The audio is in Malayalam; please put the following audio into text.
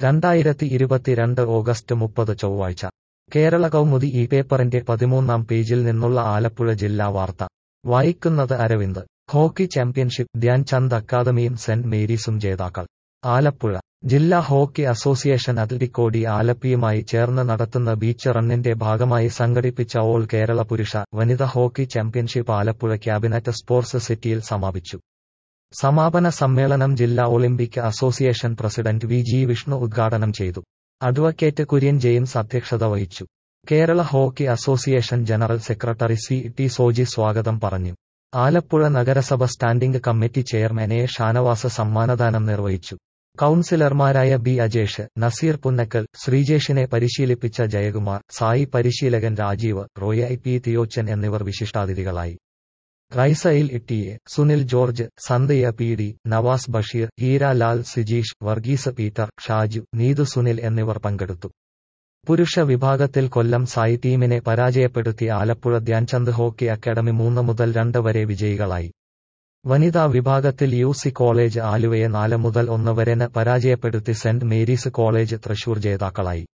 രണ്ടായിരത്തി ഇരുപത്തിരണ്ട് ഓഗസ്റ്റ് മുപ്പത് ചൊവ്വാഴ്ച കേരള കൗമുദി ഈ പേപ്പറിന്റെ പതിമൂന്നാം പേജിൽ നിന്നുള്ള ആലപ്പുഴ ജില്ലാ വാർത്ത വായിക്കുന്നത് അരവിന്ദ് ഹോക്കി ചാമ്പ്യൻഷിപ്പ് ധ്യാൻ ചന്ദ് അക്കാദമിയും സെന്റ് മേരീസും ജേതാക്കൾ ആലപ്പുഴ ജില്ലാ ഹോക്കി അസോസിയേഷൻ അത്ലറ്റിക്കോടി ആലപ്പിയുമായി ചേർന്ന് നടത്തുന്ന ബീച്ച് റണ്ണിന്റെ ഭാഗമായി സംഘടിപ്പിച്ച ഓൾ കേരള പുരുഷ വനിത hockey championship Alappuzha cabinet sports സിറ്റിയിൽ സമാപിച്ചു സമാപന സമ്മേളനം ജില്ലാ Olympic association president V G Vishnu ഉദ്ഘാടനം ചെയ്തു അഡ്വക്കേറ്റ് കുര്യൻ ജെയിംസ് അധ്യക്ഷത വഹിച്ചു Kerala hockey association general secretary C T Soji സ്വാഗതം പറഞ്ഞു ആലപ്പുഴ നഗരസഭ standing committee chairman A Shanavas സമ്മാനദാനം നിർവഹിച്ചു കൌൺസിലർമാരായ ബി അജേഷ് നസീർ പുന്നക്കൽ ശ്രീജേഷിനെ പരിശീലിപ്പിച്ച ജയകുമാർ സായി പരിശീലകൻ രാജീവ് റോയ പി തിയോച്ചൻ എന്നിവർ വിശിഷ്ടാതിഥികളായി റൈസയിൽ ഇട്ടിയെ സുനിൽ ജോർജ് സന്ദയ P D Nawaz Basheer Heeralal Sijeesh Varghese Peter Shaju Neethu Sunil എന്നിവർ പങ്കെടുത്തു പുരുഷ വിഭാഗത്തിൽ കൊല്ലം സായി ടീമിനെ പരാജയപ്പെടുത്തി ആലപ്പുഴ ധ്യാൻചന്ദ് ഹോക്കി അക്കാദമി മൂന്ന് മുതൽ രണ്ട് വരെ വിജയികളായി വനിതാ വിഭാഗത്തിൽ യു സി കോളേജ് ആലുവയെ നാല് മുതൽ ഒന്ന് വരെ പരാജയപ്പെടുത്തി സെന്റ് മേരീസ് കോളേജ് തൃശൂർ ജേതാക്കളായി